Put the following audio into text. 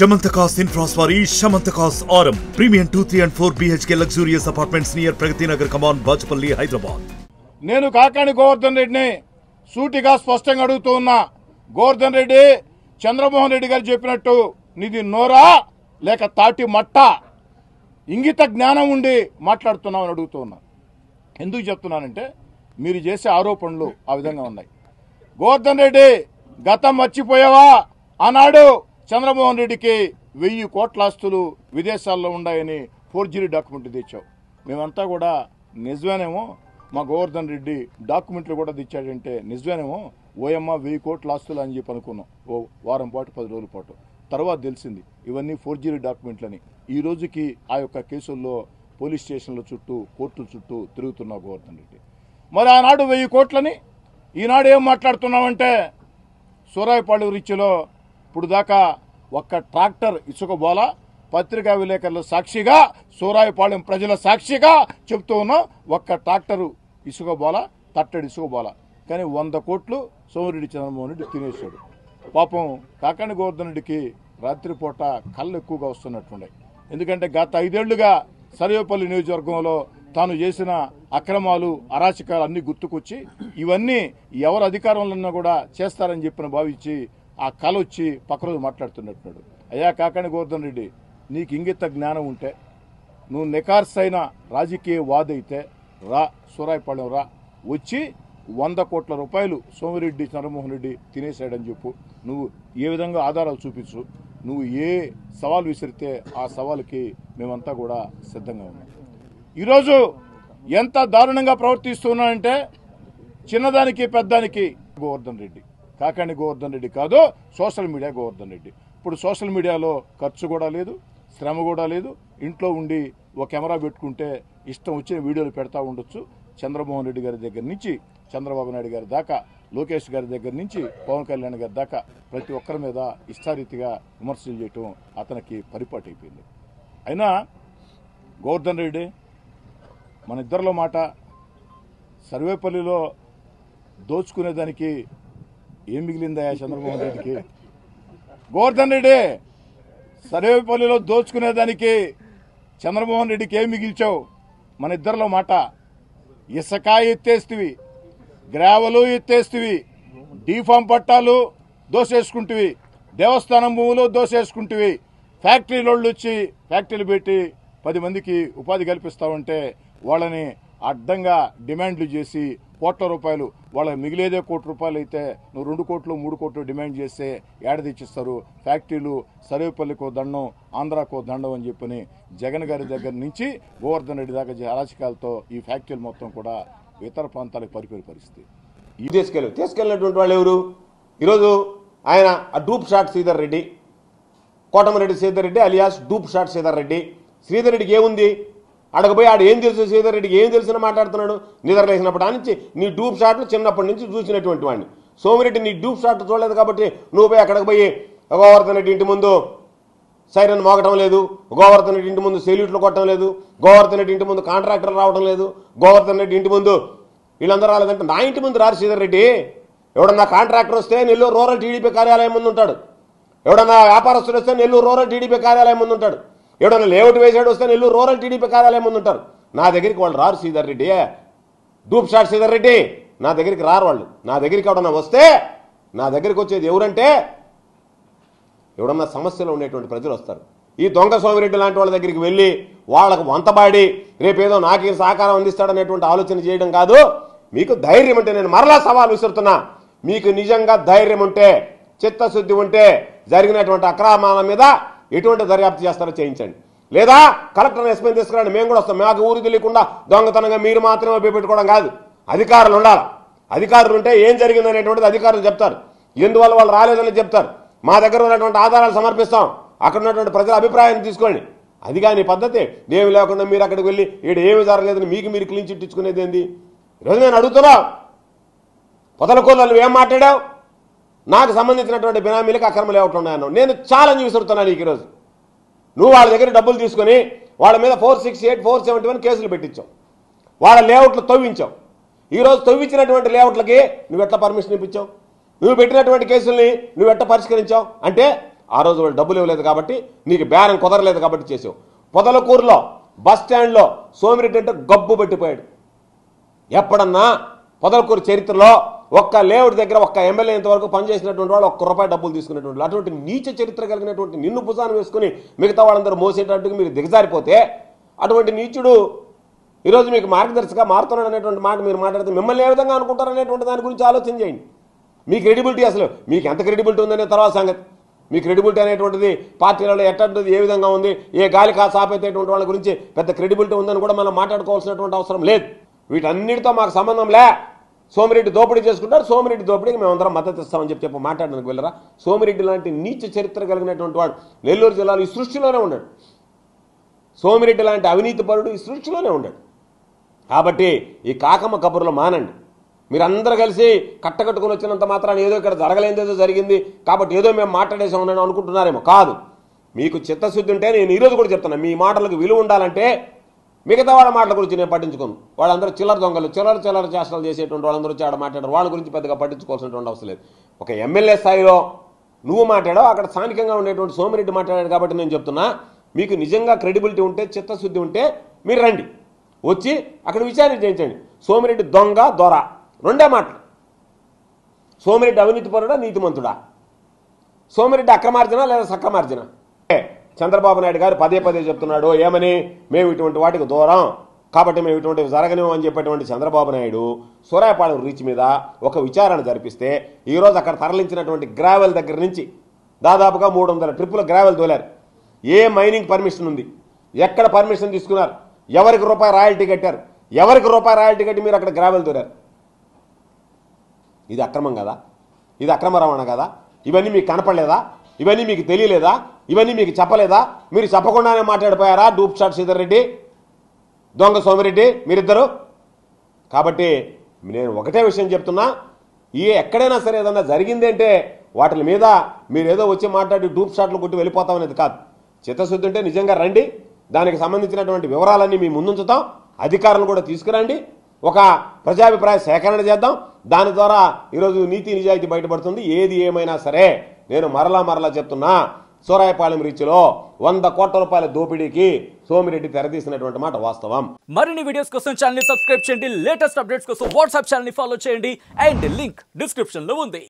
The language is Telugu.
Shamantakas Infraswari Shamantakas Aurum Premium 2, 3 and 4 BHK luxurious apartments near Pragati Nagar Kaman, Bajpalli, Hyderabad. నేను కాకాని గోవర్ధన్ రెడ్డిని సూటిగా స్పష్టంగా అడుగుతూ ఉన్నా గోవర్ధన్ రెడ్డి చంద్రమోహన్ రెడ్డి గారు చెప్పినట్టు నీది నోరా లేక తాటి మట్ట ఇంగిత జ్ఞానం ఉండి మాట్లాడుతున్నామని అడుగుతూ ఉన్నా ఎందుకు చెప్తున్నానంటే మీరు చేసే ఆరోపణలు ఆ విధంగా ఉన్నాయి గోవర్ధన్ రెడ్డి గతం మర్చిపోయావా ఆనాడు చంద్రమోహన్ రెడ్డికి వెయ్యి కోట్ల ఆస్తులు విదేశాల్లో ఉన్నాయని ఫోర్జరీ డాక్యుమెంట్ తెచ్చావు మేమంతా కూడా నిజమేనేమో మా గోవర్ధన్ రెడ్డి డాక్యుమెంట్లు కూడా తెచ్చాడంటే నిజమేనేమో ఓయమ్మ వెయ్యి కోట్ల ఆస్తులు అని చెప్పి అనుకున్నాం ఓ వారం పాటు పది రోజుల పాటు తర్వాత తెలిసింది ఇవన్నీ ఫోర్జరీ డాక్యుమెంట్లని ఈ రోజుకి ఆ యొక్క కేసుల్లో పోలీస్ స్టేషన్ల చుట్టూ కోర్టుల చుట్టూ తిరుగుతున్నావు గోవర్ధన్ రెడ్డి మరి ఆనాడు వెయ్యి కోట్లని ఈనాడు ఏం మాట్లాడుతున్నామంటే సూరాయపాడు రీచ్లో ఇప్పుడు దాకా ఒక్క ట్రాక్టర్ ఇసుక బోల పత్రికా విలేకరుల సాక్షిగా సూరాయపాలెం ప్రజల సాక్షిగా చెప్తూ ఉన్నాం ఒక్క ట్రాక్టరు ఇసుక బోల తట్టడి ఇసుక బోల కానీ వంద కోట్లు సోమిరెడ్డి చంద్రమోహన్ రెడ్డి తినేశాడు పాపం కాకాని గోవర్ధన్ రెడ్డికి రాత్రిపూట కళ్ళు ఎక్కువగా వస్తున్నట్టుండే ఎందుకంటే గత ఐదేళ్లుగా సర్వేపల్లి నియోజకవర్గంలో తాను చేసిన అక్రమాలు అరాచకాలు అన్ని గుర్తుకొచ్చి ఇవన్నీ ఎవరు అధికారంలో ఉన్నా కూడా చేస్తారని చెప్పిన భావించి ఆ కళ వచ్చి పక్క రోజు మాట్లాడుతున్నట్టున్నాడు అయ్యా కాకాని గోవర్ధన్ రెడ్డి నీకు ఇంగిత జ్ఞానం ఉంటే నువ్వు నికార్సైన రాజకీయ వాదైతే రా సూరాయపాలెం రా వచ్చి వంద కోట్ల రూపాయలు సోమిరెడ్డి చంద్రమోహన్ రెడ్డి తినేశాడని చెప్పు నువ్వు ఏ విధంగా ఆధారాలు చూపించు నువ్వు ఏ సవాల్ విసిరితే ఆ సవాలుకి మేమంతా కూడా సిద్ధంగా ఉన్నాం ఈరోజు ఎంత దారుణంగా ప్రవర్తిస్తున్నానంటే చిన్నదానికి పెద్దానికి గోవర్ధన్ రెడ్డి కాకాని గోవర్ధన్ రెడ్డి కాదు సోషల్ మీడియా గోవర్ధన్ రెడ్డి ఇప్పుడు సోషల్ మీడియాలో ఖర్చు కూడా లేదు శ్రమ కూడా లేదు ఇంట్లో ఉండి ఒక కెమెరా పెట్టుకుంటే ఇష్టం వచ్చిన వీడియోలు పెడతా ఉండొచ్చు చంద్రమోహన్ రెడ్డి గారి దగ్గర నుంచి చంద్రబాబు నాయుడు గారి దాకా లోకేష్ గారి దగ్గర నుంచి పవన్ కళ్యాణ్ గారి దాకా ప్రతి ఒక్కరి మీద ఇష్టారీతిగా విమర్శలు చేయటం అతనికి పరిపాటి అయిపోయింది అయినా గోవర్ధన్ రెడ్డి మన ఇద్దరిలో మాట సర్వేపల్లిలో దోచుకునేదానికి ఏం మిగిలిందా చంద్రమోహన్ రెడ్డికి గోవర్ధన్ రెడ్డి సర్వేపల్లిలో దోచుకునేదానికి చంద్రమోహన్ రెడ్డికి ఏం మిగిల్చావు మన ఇద్దరిలో మాట ఇసక ఎత్తేస్తివి గ్రావలు ఎత్తేస్తివి డీఫామ్ పట్టాలు దోసేసుకుంటివి దేవస్థానం భూములు దోసేసుకుంటివి ఫ్యాక్టరీలోళ్ళు వచ్చి ఫ్యాక్టరీలు పెట్టి పది మందికి ఉపాధి కల్పిస్తామంటే వాళ్ళని అడ్డంగా డిమాండ్లు చేసి కోట్ల రూపాయలు వాళ్ళకి మిగిలేదే కోటి రూపాయలు అయితే నువ్వు రెండు కోట్లు మూడు కోట్లు డిమాండ్ చేస్తే ఏడ తెచ్చిస్తారు ఫ్యాక్టరీలు సర్వేపల్లికో దండం ఆంధ్రాకో దండం అని చెప్పని జగన్ గారి దగ్గర నుంచి గోవర్ధన్ రెడ్డి దాకా జ- అరాచకాలతో ఈ ఫ్యాక్టరీలు మొత్తం కూడా ఇతర ప్రాంతాలకు పరిపోయే పరిస్థితి ఇది తీసుకెళ్ళి తీసుకెళ్ళినటువంటి వాళ్ళు ఎవరు ఈరోజు ఆయన ఆ dupe shot Sridhar Reddy Kotamreddy Sridhar Reddy alias dupe shot Sridhar Reddy Sridhar రెడ్డికి ఏముంది అడగపోయి ఆడు ఏం తెలుసు శ్రీధర్ రెడ్డికి ఏం తెలిసిన మాట్లాడుతున్నాడు నిద్ర లేచినప్పటి నుంచి నీ డూప్ షాట్లు చిన్నప్పటి నుంచి చూసినటువంటి వాడిని సోమిరెడ్డి నీ డూప్ షాట్ చూడలేదు కాబట్టి నువ్వు పోయి అక్కడికి పోయి గోవర్ధన్ రెడ్డి ఇంటి ముందు సైరన్ మోగటం లేదు గోవర్ధన్ రెడ్డి ఇంటి ముందు సెల్యూట్లు కొట్టడం లేదు గోవర్ధన్ రెడ్డి ఇంటి ముందు కాంట్రాక్టర్ రావడం లేదు గోవర్ధన్ రెడ్డి ఇంటి ముందు వీళ్ళందరూ రాలేదంటే నా ఇంటి ముందు రారు శ్రీధర్ రెడ్డి ఎవడన్నా కాంట్రాక్టర్ వస్తే నెల్లూరు రూరల్ టీడీపీ కార్యాలయం ముందు ఉంటాడు ఎవడన్నా వ్యాపారస్తుడు వస్తే నెల్లూరు రూరల్ టీడీపీ కార్యాలయం ముందు ఉంటాడు ఎవడన్నా లేఅవుట్ వేసాడు వస్తే నెల్లూరు రూరల్ టీడీపీ కార్యాలయం ముందు ఉంటారు నా దగ్గరికి వాళ్ళు రారు శ్రీధర్ రెడ్డి డూప్ షాట్ శ్రీధర్ రెడ్డి నా దగ్గరికి రారు వాళ్ళు నా దగ్గరికి ఎవడన్నా వస్తే నా దగ్గరికి వచ్చేది ఎవరంటే ఎవడన్నా సమస్యలో ఉండేటువంటి ప్రజలు వస్తారు ఈ దొంగ సోమిరెడ్డి లాంటి వాళ్ళ దగ్గరికి వెళ్ళి వాళ్ళకు వంతబాడి రేపేదో నాకే సహకారం అందిస్తాడనేటువంటి ఆలోచన చేయడం కాదు మీకు ధైర్యం ఉంటే నేను మరలా సవాల్ విసురుతున్నా మీకు నిజంగా ధైర్యం ఉంటే చిత్తశుద్ధి ఉంటే జరిగినటువంటి అక్రమాల మీద ఎటువంటి దర్యాప్తు చేస్తారో చేయించండి లేదా కలెక్టర్ ఎస్పీని తీసుకురండి మేము కూడా వస్తాం మాకు ఊరు తెలియకుండా దొంగతనంగా మీరు మాత్రమే పెట్టుకోవడం కాదు అధికారులు ఉండాలి అధికారులు ఉంటే ఏం జరిగింది అనేటువంటిది అధికారులు చెప్తారు ఎందువల్ల వాళ్ళు రాలేదని చెప్తారు మా దగ్గర ఉన్నటువంటి ఆధారాలు సమర్పిస్తాం అక్కడ ఉన్నటువంటి ప్రజల అభిప్రాయాన్ని తీసుకోండి అది కానీ పద్ధతి ఏమి లేకుండా మీరు అక్కడికి వెళ్ళి ఇక్కడ ఏమి జరగలేదని మీకు మీరు క్లీన్ చిట్ ఇచ్చుకునేది ఏంది ఈరోజు నేను అడుగుతున్నా పొదలకూరులో నువ్వు ఏం మాట్లాడావు నాకు సంబంధించినటువంటి బినామీలకు అక్రమ లేఅవుట్లు ఉన్నాయన్నావు నేను ఛాలెంజ్ విసురుతున్నాను నీకు ఈరోజు నువ్వు వాళ్ళ దగ్గర డబ్బులు తీసుకొని వాళ్ళ మీద four six eight four seventy one కేసులు పెట్టించావు వాళ్ళ లేఅవుట్లు తవ్వించావు ఈరోజు తవ్వించినటువంటి లేఅవుట్లకి నువ్వు ఎట్లా పర్మిషన్ ఇప్పించావు నువ్వు పెట్టినటువంటి కేసుల్ని నువ్వు ఎట్లా పరిష్కరించావు అంటే ఆ రోజు వాళ్ళు డబ్బులు ఇవ్వలేదు కాబట్టి నీకు బేరం కుదరలేదు కాబట్టి చేసావు పొదలకూరులో బస్ స్టాండ్లో సోమిరెడ్డి అంటే గబ్బు పెట్టిపోయాడు ఎప్పుడన్నా పొదలకూరు చరిత్రలో ఒక్క లేఅవుట్ దగ్గర ఒక్క ఎమ్మెల్యే ఇంతవరకు పనిచేసినటువంటి వాళ్ళు ఒక్క రూపాయి డబ్బులు తీసుకునేటువంటి వాళ్ళు. అటువంటి నీచ చరిత్ర కలిగినటువంటి నిన్ను భుజాన్ని వేసుకుని మిగతా వాళ్ళందరూ మోసేటట్టుగా మీరు దిగజారిపోతే అటువంటి నీచుడు ఈరోజు మీకు మార్గదర్శిగా మారుతున్నాడు అనేటువంటి మాట మీరు మాట్లాడితే మిమ్మల్ని ఏ విధంగా అనుకుంటారు అనేటువంటి దాని గురించి ఆలోచన చేయండి మీ క్రెడిబిలిటీ అసలు మీకు ఎంత క్రెడిబిలిటీ ఉందనే తర్వాత సంగతి మీ క్రెడిబిలిటీ అనేటువంటిది పార్టీలలో ఎట్టంటిది ఏ విధంగా ఉంది ఏ గాలి కాసు ఆపేటటువంటి వాళ్ళ గురించి పెద్ద క్రెడిబిలిటీ ఉందని కూడా మనం మాట్లాడుకోవాల్సినటువంటి అవసరం లేదు వీటన్నిటితో మాకు సంబంధం లే సోమిరెడ్డి దోపిడీ చేసుకుంటారు సోమిరెడ్డి దోపిడీకి మేమందరం మద్దతు ఇస్తామని చెప్పి చెప్పి మాట్లాడడానికి వెళ్ళరా సోమిరెడ్డి లాంటి నీచ చరిత్ర కలిగినటువంటి వాడు నెల్లూరు జిల్లాలో ఈ సృష్టిలోనే ఉన్నాడు సోమిరెడ్డి లాంటి అవినీతి పరుడు ఈ సృష్టిలోనే ఉన్నాడు కాబట్టి ఈ కాకమ్మ కబుర్లు మానండి మీరందరూ కలిసి కట్టకట్టుకుని వచ్చినంత మాత్రాన ఏదో ఇక్కడ జరగలేదేదో జరిగింది కాబట్టి ఏదో మేము మాట్లాడేసామని అనుకుంటున్నారేమో కాదు మీకు చిత్తశుద్ధి ఉంటే నేను ఈరోజు కూడా చెప్తున్నా మీ మాటలకు విలువ ఉండాలంటే మిగతా వాళ్ళ మాటల గురించి నేను పట్టించుకోను వాళ్ళందరూ చిల్లర దొంగలు చిల్లర చిల్లర చేష్టలు చేసేటువంటి వాళ్ళందరూ వచ్చి ఆడ మాట్లాడారు వాళ్ళ గురించి పెద్దగా పట్టించుకోవాల్సినటువంటి అవసరం లేదు ఒక ఎమ్మెల్యే స్థాయిలో నువ్వు మాట్లాడావు అక్కడ స్థానికంగా ఉండేటువంటి సోమిరెడ్డి మాట్లాడాడు కాబట్టి నేను చెప్తున్నా మీకు నిజంగా క్రెడిబిలిటీ ఉంటే చిత్తశుద్ధి ఉంటే మీరు రండి వచ్చి అక్కడ విచారణ చేయించండి సోమిరెడ్డి దొంగ దొర రెండే మాటలు సోమిరెడ్డి అవినీతిపరుడా నీతిమంతుడా సోమిరెడ్డి అక్రమార్జన లేదా సక్రమార్జన ఏ, చంద్రబాబు నాయుడు గారు పదే పదే చెప్తున్నాడు ఏమని మేము ఇటువంటి వాటికి దూరం కాబట్టి మేము ఇటువంటివి జరగనివ్వం అని చెప్పేటువంటి చంద్రబాబు నాయుడు సూరాయపాలెం రీచ్ మీద ఒక విచారణ జరిపిస్తే ఈరోజు అక్కడ తరలించినటువంటి గ్రావెల్ దగ్గర నుంచి దాదాపుగా మూడు వందల ట్రిప్పుల గ్రావెల్ తోలారు ఏ మైనింగ్ పర్మిషన్ ఉంది ఎక్కడ పర్మిషన్ తీసుకున్నారు ఎవరికి రూపాయి రాయల్టీ కట్టారు ఎవరికి రూపాయి రాయల్టీ కట్టి మీరు అక్కడ గ్రావెల్ తోలారు ఇది అక్రమం కదా ఇది అక్రమ రవాణా కదా ఇవన్నీ మీకు కనపడలేదా ఇవన్నీ మీకు తెలియలేదా ఇవన్నీ మీకు చెప్పలేదా మీరు చెప్పకుండానే మాట్లాడిపోయారా డూప్ షాట్ శ్రీధర్ రెడ్డి దొంగ సోమిరెడ్డి మీరిద్దరు కాబట్టి నేను ఒకటే విషయం చెప్తున్నా ఈ ఎక్కడైనా సరే ఏదన్నా జరిగింది అంటే వాటి మీద మీరు ఏదో వచ్చి మాట్లాడి డూప్ షాట్లు కొట్టి వెళ్ళిపోతామనేది కాదు చిత్తశుద్ధి ఉంటే నిజంగా రండి దానికి సంబంధించినటువంటి వివరాలన్నీ మీ ముందుంచుతాం అధికారులను కూడా తీసుకురండి ఒక ప్రజాభిప్రాయ సేకరణ చేద్దాం దాని ద్వారా ఈరోజు నీతి నిజాయితీ బయటపడుతుంది ఏది ఏమైనా సరే నేను మరలా మరలా చెప్తున్నా సూరాయపాలెం రీచ్లో వంద కోట్ల రూపాయల దోపిడీకి సోమిరెడ్డి తెరదీసినటువంటి మాట వాస్తవం మరిన్ని వీడియోస్ కోసం ఛానల్ ని సబ్స్క్రైబ్ చేయండి లేటెస్ట్ అప్డేట్స్ కోసం వాట్సాప్ ఛానల్ ని ఫాలో చేయండి అండ్ లింక్ డిస్క్రిప్షన్ లో ఉంది